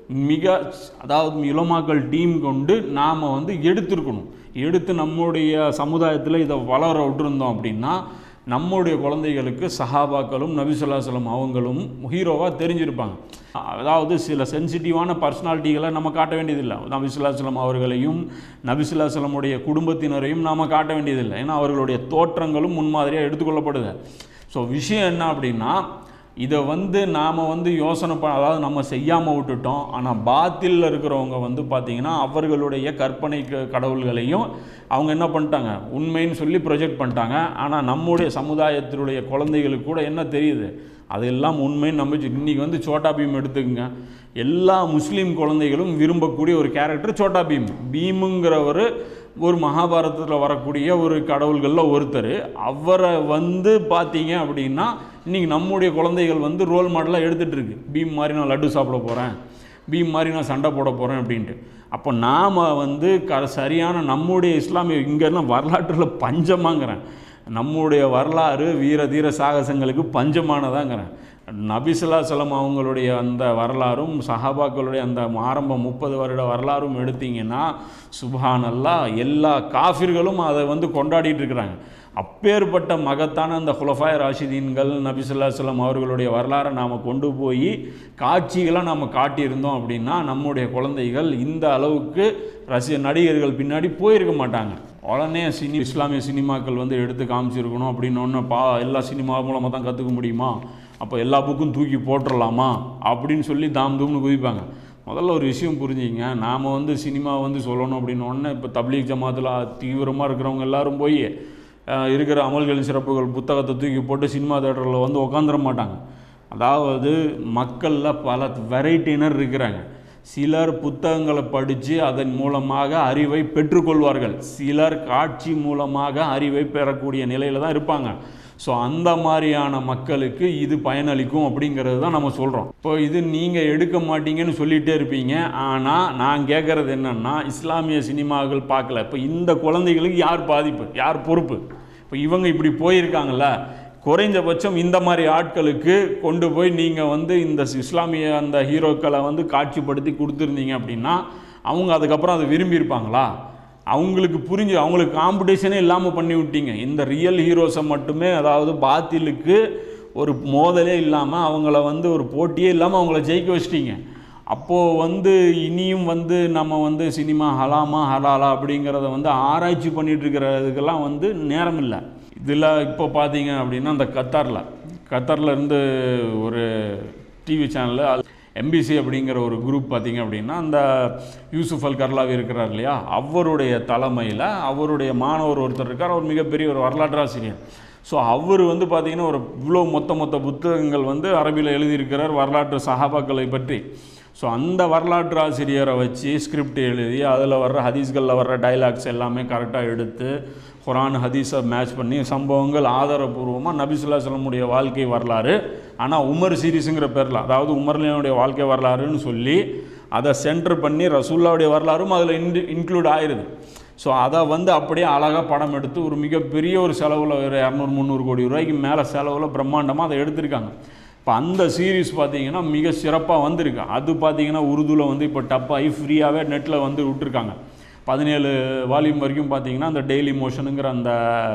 S1: மிக அதாவது இளமாக்கள் டீம் கொண்டு நாம் வந்து எடுத்திருக்கணும் எடுத்து நம்முடைய சமுதாயத்தில் இதை வளர விட்டுருந்தோம் அப்படின்னா நம்முடைய குழந்தைகளுக்கு சஹாபாக்களும் நபிசுல்லாசலம் அவங்களும் ஹீரோவாக தெரிஞ்சிருப்பாங்க அதாவது சில சென்சிட்டிவான பர்சனாலிட்டிகளை நம்ம காட்ட வேண்டியதில்லை நபிசுல்லாசலம் அவர்களையும் நபிசுல்லாசலமுடைய குடும்பத்தினரையும் நாம் காட்ட வேண்டியதில்லை ஏன்னா அவர்களுடைய தோற்றங்களும் முன்மாதிரியாக எடுத்துக்கொள்ளப்படுது ஸோ விஷயம் என்ன அப்படின்னா இதை வந்து நாம் வந்து யோசனை ப அதாவது நம்ம செய்யாமல் விட்டுட்டோம் ஆனால் பாத்திலில் இருக்கிறவங்க வந்து பார்த்திங்கன்னா அவர்களுடைய கற்பனை க- கடவுள்களையும் அவங்க என்ன பண்ணிட்டாங்க உண்மைன்னு சொல்லி ப்ரொஜெக்ட் பண்ணிட்டாங்க ஆனால் நம்முடைய சமுதாயத்தினுடைய குழந்தைகளுக்கு கூட என்ன தெரியுது அதெல்லாம் உண்மைன்னு நம்பிச்சு இன்றைக்கி வந்து சோட்டா பீம் எடுத்துக்கங்க எல்லா முஸ்லீம் குழந்தைகளும் விரும்பக்கூடிய ஒரு கேரக்டர் சோட்டா பீம் பீமுங்கிறவர் ஒரு மகாபாரதத்தில் வரக்கூடிய ஒரு கடவுள்களில் ஒருத்தர் அவரை வந்து பார்த்தீங்க அப்படின்னா இன்றைக்கி நம்முடைய குழந்தைகள் வந்து ரோல் மாடலாக எடுத்துகிட்டு இருக்கு பீம் மாதிரி நான் லட்டு சாப்பிட போகிறேன் பீம் மாதிரி நான் சண்டை போட போகிறேன் அப்படின்ட்டு அப்போ நாம் வந்து க சரியான நம்முடைய இஸ்லாமிய இங்கெல்லாம் வரலாற்றில் பஞ்சமாங்கிறேன் நம்முடைய வரலாறு வீர தீர சாகசங்களுக்கு பஞ்சமானதாங்கிறேன் நபிசுல்லாசலம் அவங்களுடைய அந்த வரலாறும் சஹாபாக்களுடைய அந்த ஆரம்ப முப்பது வருட வரலாறும் எடுத்தீங்கன்னா சுபஹானல்லா எல்லா காஃபிர்களும் அதை வந்து கொண்டாடிட்டு இருக்கிறாங்க அப்பேற்பட்ட மகத்தான அந்த குலஃபாய் ராஷிதீன்கள் நபிசுல்லாசலம் அவர்களுடைய வரலாறை நாம் கொண்டு போய் காட்சிகளாக நாம் காட்டியிருந்தோம் அப்படின்னா நம்முடைய குழந்தைகள் இந்த அளவுக்கு ரசிக நடிகர்கள் பின்னாடி போயிருக்க மாட்டாங்க உடனே சினி இஸ்லாமிய சினிமாக்கள் வந்து எடுத்து காமிச்சிருக்கணும் அப்படின்னு ஒன்று பா எல்லா சினிமா மூலமாக தான் கற்றுக்க முடியுமா அப்போ எல்லா புக்கும் தூக்கி போட்டுடலாமா அப்படின்னு சொல்லி தாம் தூம்னு குதிப்பாங்க முதல்ல ஒரு விஷயம் புரிஞ்சுங்க நாம் வந்து சினிமா வந்து சொல்லணும் அப்படின்னு உடனே இப்போ தப்லீக் ஜமாத்தில் தீவிரமாக இருக்கிறவங்க எல்லாரும் போய் அஹ், இருக்கிற அமல்களின் சிறப்புகள் புத்தகத்தை தூக்கி போட்டு சினிமா தேட்டரில் வந்து உட்காந்துட மாட்டாங்க அதாவது மக்களில் பல வெரைட்டினர் இருக்கிறாங்க சிலர் புத்தகங்களை படித்து அதன் மூலமாக அறிவை பெற்றுக்கொள்வார்கள் சிலர் காட்சி மூலமாக அறிவை பெறக்கூடிய நிலையில் தான் இருப்பாங்க ஸோ அந்த மாதிரியான மக்களுக்கு இது பயனளிக்கும் அப்படிங்கிறது தான் நம்ம சொல்கிறோம் இப்போ இது நீங்கள் எடுக்க மாட்டீங்கன்னு சொல்லிகிட்டே இருப்பீங்க ஆனால் நான் கேட்குறது என்னென்னா இஸ்லாமிய சினிமாக்கள் பார்க்கல இப்போ இந்த குழந்தைகளுக்கு யார் பாதிப்பு யார் பொறுப்பு இப்போ இவங்க இப்படி போயிருக்காங்கல்ல குறைஞ்சபட்சம் இந்த மாதிரி ஆட்களுக்கு கொண்டு போய் நீங்கள் வந்து இந்த இஸ்லாமிய அந்த ஹீரோக்களை வந்து காட்சிப்படுத்தி கொடுத்துருந்தீங்க அப்படின்னா அவங்க அதுக்கப்புறம் அதை விரும்பியிருப்பாங்களா அவங்களுக்கு புரிஞ்சு அவங்களுக்கு காம்படிஷனே இல்லாமல் பண்ணி விட்டீங்க இந்த ரியல் ஹீரோஸை மட்டுமே அதாவது பாத்திலுக்கு ஒரு மோதலே இல்லாமல் அவங்கள வந்து ஒரு போட்டியே இல்லாமல் அவங்கள ஜெயிக்க வச்சிட்டீங்க அப்போது வந்து இனியும் வந்து நம்ம வந்து சினிமா ஹலாமா ஹலாலா அப்படிங்கிறத வந்து ஆராய்ச்சி பண்ணிட்டு இருக்கிறதுக்கெல்லாம் வந்து நேரம் இல்லை இதில் இப்போ பார்த்தீங்க அப்படின்னா அந்த கத்தாரில் கத்தாரில் இருந்து ஒரு டிவி சேனலில் எம்பிசி அப்படிங்கிற ஒரு குரூப் பார்த்தீங்க அப்படின்னா அந்த யூசுஃப் அல் கர்லாவி இருக்கிறார் இல்லையா அவருடைய தலைமையில் அவருடைய மாணவர் ஒருத்தர் இருக்கார் அவர் மிகப்பெரிய ஒரு வரலாற்றாசிரியர் ஸோ அவர் வந்து பார்த்தீங்கன்னா ஒரு இவ்வளோ மொத்த மொத்த புத்தகங்கள் வந்து அரபியில் எழுதியிருக்கிறார் வரலாற்று சஹாபாக்களை பற்றி ஸோ அந்த வரலாற்று ஆசிரியரை வச்சு ஸ்கிரிப்ட் எழுதி அதில் வர்ற ஹதீஸ்களில் வர்ற டைலாக்ஸ் எல்லாமே கரெக்டாக எடுத்து குரான் ஹதீஸை மேட்ச் பண்ணி சம்பவங்கள் ஆதாரபூர்வமாக நபிசுல்லா சொல்லமுடைய வாழ்க்கை வரலாறு ஆனால் உமர் சீரிஸுங்கிற பேரில் அதாவது உமர்லினுடைய வாழ்க்கை வரலாறுன்னு சொல்லி அதை சென்டர் பண்ணி ரசூல்லாவுடைய வரலாறும் அதில் இன்டு இன்க்ளூட் ஆயிடுது ஸோ அதை வந்து அப்படியே அழகாக படம் எடுத்து ஒரு மிகப்பெரிய ஒரு செலவில் ஒரு இரநூறு முந்நூறு கோடி ரூபாய்க்கு மேலே செலவில் பிரம்மாண்டமாக அதை எடுத்திருக்காங்க இப்போ அந்த சீரீஸ் பார்த்தீங்கன்னா மிக சிறப்பாக வந்திருக்கு அது பார்த்தீங்கன்னா உருதுவில் வந்து இப்போ டப்பாகி ஃப்ரீயாகவே நெட்டில் வந்து விட்டுருக்காங்க பதினேழு வால்யூம் வரைக்கும் பார்த்தீங்கன்னா அந்த டெய்லி மோஷனுங்கிற அந்த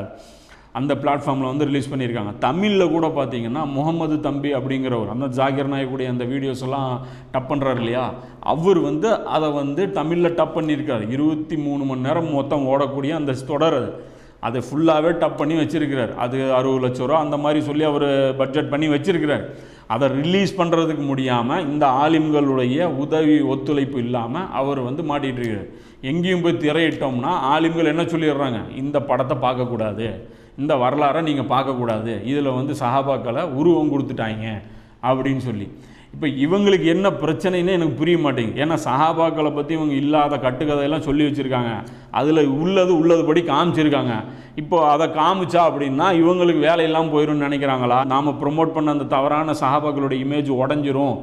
S1: அந்த பிளாட்ஃபார்மில் வந்து ரிலீஸ் பண்ணியிருக்காங்க தமிழில் கூட பார்த்தீங்கன்னா முகமது தம்பி அப்படிங்கிறவர் அந்த ஜாகிர் நாயக்குடைய அந்த வீடியோஸ் எல்லாம் டப் பண்ணுறாரு இல்லையா அவர் வந்து அதை வந்து தமிழில் டப் பண்ணியிருக்காரு இருபத்தி மூணு மணி நேரம் மொத்தம் ஓடக்கூடிய அந்த தொடர் அது அதை ஃபுல்லாகவே டப் பண்ணி வச்சிருக்கிறார் அது அறுபது லட்ச ரூபா அந்த மாதிரி சொல்லி அவர் பட்ஜெட் பண்ணி வச்சிருக்கிறார் அதை ரிலீஸ் பண்ணுறதுக்கு முடியாமல் இந்த ஆலிம்களுடைய உதவி ஒத்துழைப்பு இல்லாமல் அவர் வந்து மாட்டிகிட்டு இருக்கார் எங்கேயும் போய் திரையிட்டோம்னா ஆலிம்கள் என்ன சொல்லிடுறாங்க இந்த படத்தை பார்க்கக்கூடாது இந்த வரலாறை நீங்கள் பார்க்கக்கூடாது இதில் வந்து சஹாபாக்களை உருவம் கொடுத்துட்டாங்க அப்படின்னு சொல்லி இப்போ இவங்களுக்கு என்ன பிரச்சனைன்னு எனக்கு புரிய மாட்டேங்குது ஏன்னா சஹாபாக்களை பற்றி இவங்க இல்லாத கட்டுக்கதையெல்லாம் சொல்லி வச்சுருக்காங்க அதில் உள்ளது உள்ளதுபடி காமிச்சிருக்காங்க இப்போ அதை காமிச்சா அப்படின்னா இவங்களுக்கு வேலையெல்லாம் போயிடும்னு நினைக்கிறாங்களா நாம் ப்ரொமோட் பண்ண அந்த தவறான சஹாபாக்களுடைய இமேஜ் உடஞ்சிரும்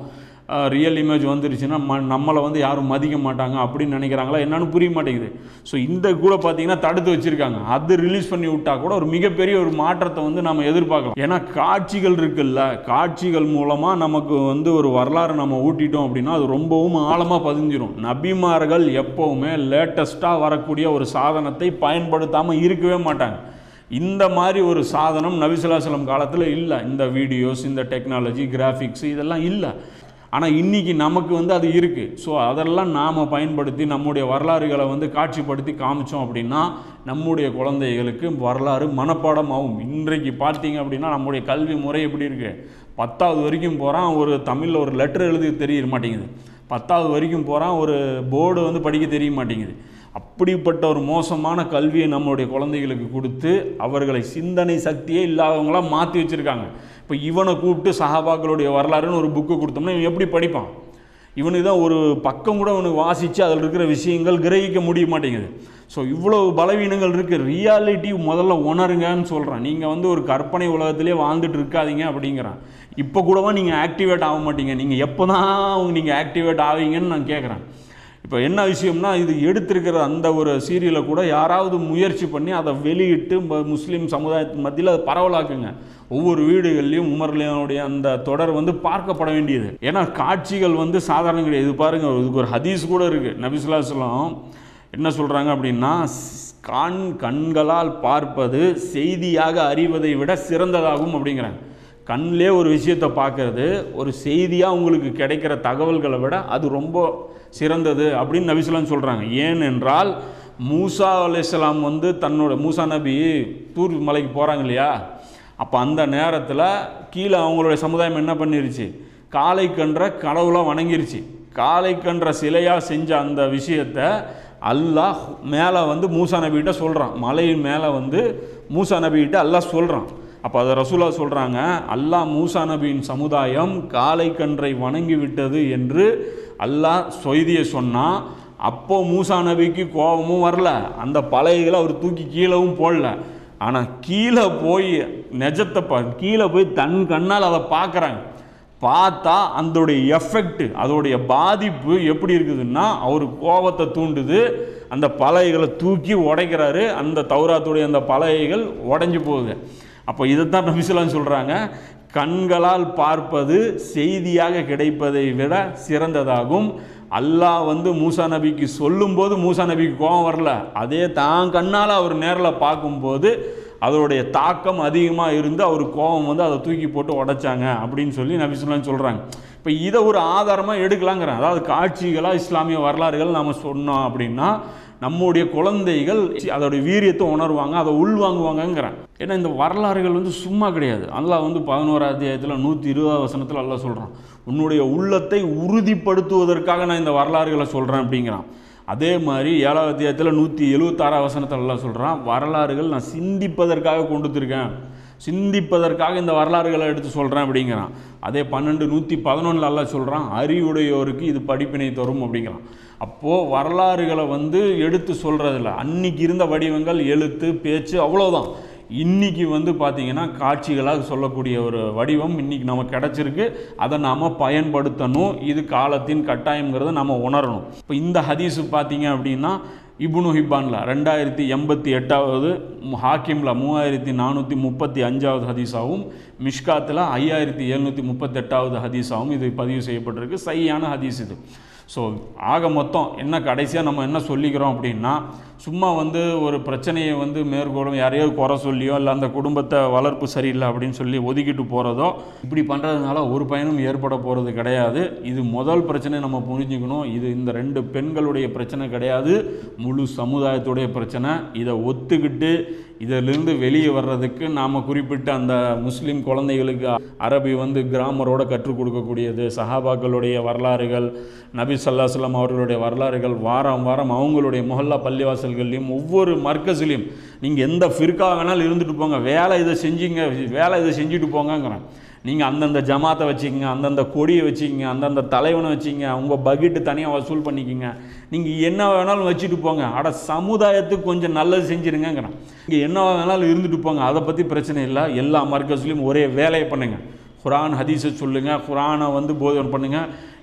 S1: ரியல் இமேஜ் வந்துருச்சுன்னா ம நம்மளை வந்து யாரும் மதிக்க மாட்டாங்க அப்படின்னு நினைக்கிறாங்களா என்னன்னு புரிய மாட்டேங்குது ஸோ இந்த கூட பார்த்தீங்கன்னா தடுத்து வச்சுருக்காங்க அது ரிலீஸ் பண்ணி விட்டா கூட ஒரு மிகப்பெரிய ஒரு மாற்றத்தை வந்து நம்ம எதிர்பார்க்கலாம் ஏன்னா காட்சிகள் இருக்குல்ல காட்சிகள் மூலமாக நமக்கு வந்து ஒரு வரலாறு நம்ம ஊட்டிட்டோம் அப்படின்னா அது ரொம்பவும் ஆழமாக பதிஞ்சிரும் நபிமார்கள் எப்போவுமே லேட்டஸ்ட்டாக வரக்கூடிய ஒரு சாதனத்தை பயன்படுத்தாமல் இருக்கவே மாட்டாங்க இந்த மாதிரி ஒரு சாதனம் நபிசுல்லாசலம் காலத்தில் இல்லை இந்த வீடியோஸ் இந்த டெக்னாலஜி கிராஃபிக்ஸ் இதெல்லாம் இல்லை ஆனால் இன்றைக்கி நமக்கு வந்து அது இருக்குது ஸோ அதெல்லாம் நாம் பயன்படுத்தி நம்முடைய வரலாறுகளை வந்து காட்சிப்படுத்தி காமிச்சோம் அப்படின்னா நம்முடைய குழந்தைகளுக்கு வரலாறு மனப்பாடம் ஆகும் இன்றைக்கு பார்த்தீங்க அப்படின்னா நம்முடைய கல்வி முறை எப்படி இருக்குது பத்தாவது வரைக்கும் போகிறான் ஒரு தமிழில் ஒரு லெட்டர் எழுதி தெரிய மாட்டேங்குது பத்தாவது வரைக்கும் போகிறான் ஒரு போர்டு வந்து படிக்க தெரிய மாட்டேங்குது அப்படிப்பட்ட ஒரு மோசமான கல்வியை நம்மளுடைய குழந்தைகளுக்கு கொடுத்து அவர்களை சிந்தனை சக்தியே இல்லாதவங்களாம் மாற்றி வச்சுருக்காங்க இப்போ இவனை கூப்பிட்டு சஹாபாக்களுடைய வரலாறுன்னு ஒரு புக்கு கொடுத்தோம்னா இவன் எப்படி படிப்பான் இவனுக்கு தான் ஒரு பக்கம் கூட அவனுக்கு வாசித்து அதில் இருக்கிற விஷயங்கள் கிரகிக்க முடிய மாட்டேங்குது ஸோ இவ்வளோ பலவீனங்கள் இருக்குது ரியாலிட்டி முதல்ல உணருங்கன்னு சொல்கிறேன் நீங்கள் வந்து ஒரு கற்பனை உலகத்திலே வாழ்ந்துட்டு இருக்காதீங்க அப்படிங்கிறான் இப்போ கூடவா நீங்கள் ஆக்டிவேட் ஆக மாட்டீங்க நீங்கள் எப்போ தான் நீங்கள் ஆக்டிவேட் ஆவீங்கன்னு நான் கேட்குறேன் இப்போ என்ன விஷயம்னா இது எடுத்திருக்கிற அந்த ஒரு சீரியலை கூட யாராவது முயற்சி பண்ணி அதை வெளியிட்டு ம- முஸ்லீம் சமுதாயத்தின் மத்தியில் அதை பரவலாக்குங்க ஒவ்வொரு வீடுகள்லையும் உமர்லியனுடைய அந்த தொடர் வந்து பார்க்கப்பட வேண்டியது ஏன்னா காட்சிகள் வந்து சாதாரணம் கிடையாது இது பாருங்க இதுக்கு ஒரு ஹதீஸ் கூட இருக்குது நபிசுல்லாஸ்லாம் என்ன சொல்கிறாங்க அப்படின்னா ஸ்- கண் கண்களால் பார்ப்பது செய்தியாக அறிவதை விட சிறந்ததாகும் அப்படிங்கிறாங்க கண்ணிலே ஒரு விஷயத்தை பார்க்கறது ஒரு செய்தியாக உங்களுக்கு கிடைக்கிற தகவல்களை விட அது ரொம்ப சிறந்தது அப்படின்னு நபிசுலாம் சொல்கிறாங்க ஏனென்றால் மூசா அலைஹிஸ்ஸலாம் வந்து தன்னோட மூசா நபி தூர் மலைக்கு போகிறாங்க இல்லையா அப்போ அந்த நேரத்தில் கீழே அவங்களுடைய சமுதாயம் என்ன பண்ணிருச்சு காளை கன்ற கடவுளாக வணங்கிருச்சு காளை கன்ற சிலையாக செஞ்ச அந்த விஷயத்தை அல்லாஹ் மேலே வந்து மூசா நபிகிட்ட சொல்கிறான் மலையின் மேலே வந்து மூசா நபிகிட்ட அல்லாஹ் சொல்கிறான் அப்போ அதை ரசூலா சொல்கிறாங்க அல்லாஹ் மூசா நபியின் சமுதாயம் காளை கன்றை வணங்கி விட்டது என்று அல்லாஹ் சொய்தியை சொன்னான் அப்போ மூசா நபிக்கு கோபமும் வரல அந்த பழையகளை அவர் தூக்கி கீழவும் போடல ஆனால் கீழே போய் நெஜத்தை பா கீழே போய் தன் கண்ணால் அதை பார்க்குறாங்க பார்த்தா அதோடைய எஃபெக்ட் அதோடைய பாதிப்பு எப்படி இருக்குதுன்னா அவர் கோபத்தை தூண்டுது அந்த பலகைகளை தூக்கி உடைக்கிறாரு அந்த தௌராத்துடைய அந்த பலகைகள் உடைஞ்சு போகுது அப்போ இதைத்தான் நபிசுலான்னு சொல்கிறாங்க கண்களால் பார்ப்பது செய்தியாக கிடைப்பதை விட சிறந்ததாகும் அல்லாஹ் வந்து மூசா நபிக்கு சொல்லும்போது மூசா நபிக்கு கோபம் வரல அதே தான் கண்ணால் அவர் நேரில் பார்க்கும்போது அதோடைய தாக்கம் அதிகமாக இருந்து அவர் கோபம் வந்து அதை தூக்கி போட்டு உடைச்சாங்க அப்படின்னு சொல்லி நபிசுல்லான்னு சொல்கிறாங்க இப்போ இதை ஒரு ஆதாரமாக எடுக்கலாங்கிறேன் அதாவது காட்சிகளாக இஸ்லாமிய வரலாறுகள் நம்ம சொன்னோம் அப்படின்னா நம்முடைய குழந்தைகள் அதோடைய வீரியத்தை உணர்வாங்க அதை உள்வாங்குவாங்கங்கிறேன் ஏன்னா இந்த வரலாறுகள் வந்து சும்மா கிடையாது அல்லாஹ் வந்து பதினோரா அத்தியாயத்தில் நூற்றி இருபதாவது வசனத்தில் அல்லாஹ் சொல்கிறான் உன்னுடைய உள்ளத்தை உறுதிப்படுத்துவதற்காக நான் இந்த வரலாறுகளை சொல்கிறேன் அப்படிங்கிறான் அதே மாதிரி ஏழாவது அத்தியாயத்தில் நூற்றி எழுபத்தாறாம் வசனத்தில் எல்லாம் சொல்கிறான் வரலாறுகள் நான் சிந்திப்பதற்காக கொண்டு வந்திருக்கேன் சிந்திப்பதற்காக இந்த வரலாறுகளை எடுத்து சொல்கிறேன் அப்படிங்கிறான் அதே பன்னெண்டு நூற்றி பதினொன்றில் எல்லாம் சொல்கிறான் அறிவுடையோருக்கு இது படிப்பினை தரும் அப்படிங்கிறான் அப்போது வரலாறுகளை வந்து எடுத்து சொல்கிறதில்ல அன்னைக்கு இருந்த வடிவங்கள் எழுத்து பேச்சு அவ்வளோதான் இன்னைக்கு வந்து பார்த்தீங்கன்னா காட்சிகளாக சொல்லக்கூடிய ஒரு வடிவம் இன்னைக்கு நமக்கு கிடச்சிருக்கு அதை நாம் பயன்படுத்தணும் இது காலத்தின் கட்டாயங்கிறத நம்ம உணரணும் இப்போ இந்த ஹதீஸு பார்த்தீங்க அப்படின்னா இப்னு ஹிப்பான்ல ரெண்டாயிரத்தி எண்பத்தி எட்டாவது ஹாக்கிம்ல மூவாயிரத்தி நானூற்றி முப்பத்தி அஞ்சாவது ஹதீஸாகவும் மிஷ்காத்தில் ஐயாயிரத்தி எழுநூற்றி முப்பத்தெட்டாவது ஹதீஸாகவும் இது பதிவு செய்யப்பட்டிருக்கு சரியான ஹதீஸ் இது ஸோ ஆக மொத்தம் என்ன கடைசியாக நம்ம என்ன சொல்லிக்கிறோம் அப்படின்னா சும்மா வந்து ஒரு பிரச்சனையை வந்து மேற்கொள்ளும் யாரையோ குறை சொல்லியோ இல்லை அந்த குடும்பத்தை வளர்ப்பு சரியில்லை அப்படின்னு சொல்லி ஒதுக்கிட்டு போகிறதோ இப்படி பண்ணுறதுனால ஒரு பயனும் ஏற்பட போகிறது கிடையாது இது முதல் பிரச்சனை நம்ம புரிஞ்சுக்கணும் இது இந்த ரெண்டு பெண்களுடைய பிரச்சனை கிடையாது முழு சமுதாயத்துடைய பிரச்சனை இதை ஒத்துக்கிட்டு இதிலிருந்து வெளியே வர்றதுக்கு நாம் குறிப்பிட்ட அந்த முஸ்லீம் குழந்தைகளுக்கு அரபி வந்து கிராமரோட கற்றுக் கொடுக்கக்கூடியது சஹாபாக்களுடைய வரலாறுகள் நபி ஸல்லல்லாஹு அவர்களுடைய வரலாறுகள் வாரம் வாரம் அவங்களுடைய முஹல்லா பள்ளிவாசல்கள்லையும் ஒவ்வொரு மர்க்கஸ்லையும் நீங்கள் எந்த ஃபிர்கா வேணாலும் இருந்துட்டு போங்க வேலை இதை செஞ்சீங்க வேலை இதை செஞ்சுட்டு போங்கங்கிறேன் நீங்கள் அந்தந்த ஜமாத்தை வச்சுக்கங்க அந்தந்த கொடியை வச்சுக்கங்க அந்தந்த தலைவனை வச்சுக்கங்க உங்கள் பக்கெட்டு தனியாக வசூல் பண்ணிக்கங்க நீங்கள் என்ன வேணாலும் வச்சுட்டு போங்க அட சமுதாயத்துக்கு கொஞ்சம் நல்லது செஞ்சுருங்கங்கிறேன் நீங்கள் என்ன வேணாலும் இருந்துட்டு போங்க அதை பற்றி பிரச்சனை இல்லை எல்லா மர்க்கஸ்லையும் ஒரே வேலையை பண்ணுங்கள் குரான் ஹதீஸை சொல்லுங்கள் குரானை வந்து போதனை பண்ணுங்கள்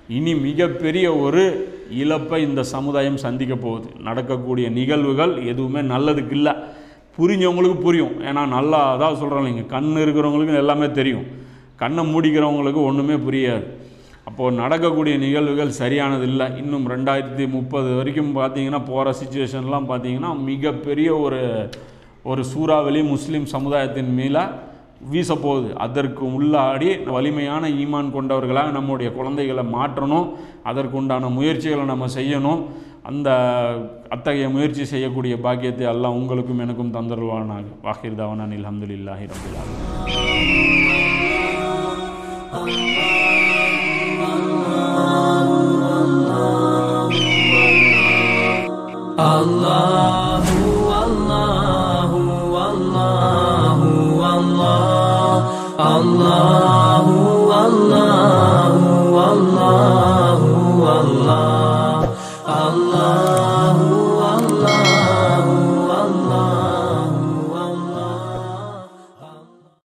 S1: இனி மிகப்பெரிய ஒரு இழப்பை இந்த சமுதாயம் சந்திக்க போகுது நடக்கக்கூடிய நிகழ்வுகள் எதுவுமே நல்லதுக்கு இல்லை புரிஞ்சவங்களுக்கு புரியும் ஏன்னா நல்லா அதான் சொல்கிறோம் இல்லைங்க கண் இருக்கிறவங்களுக்கு எல்லாமே தெரியும் கண்ணை மூடிக்கிறவங்களுக்கு ஒன்றுமே புரியாது அப்போது நடக்கக்கூடிய நிகழ்வுகள் சரியானது இல்லை இன்னும் ரெண்டாயிரத்தி முப்பது வரைக்கும் பார்த்தீங்கன்னா போகிற சுச்சுவேஷன்லாம் பார்த்தீங்கன்னா மிகப்பெரிய ஒரு ஒரு சூறாவளி முஸ்லீம் சமுதாயத்தின் மேலே வீசப்போகுது அதற்கு உள்ளாடி வலிமையான ஈமான் கொண்டவர்களாக நம்முடைய குழந்தைகளை மாற்றணும் அதற்குண்டான முயற்சிகளை நம்ம செய்யணும் அந்த அத்தகைய முயற்சி செய்யக்கூடிய பாக்கியத்தை அல்லாஹ் உங்களுக்கும் எனக்கும் தந்தருவானாக வாஹிர் தவனான் அல்ஹம்துலில்லாஹி ரபில் ஆலமீன்
S2: Allahu Allahu Allahu Allah Allahu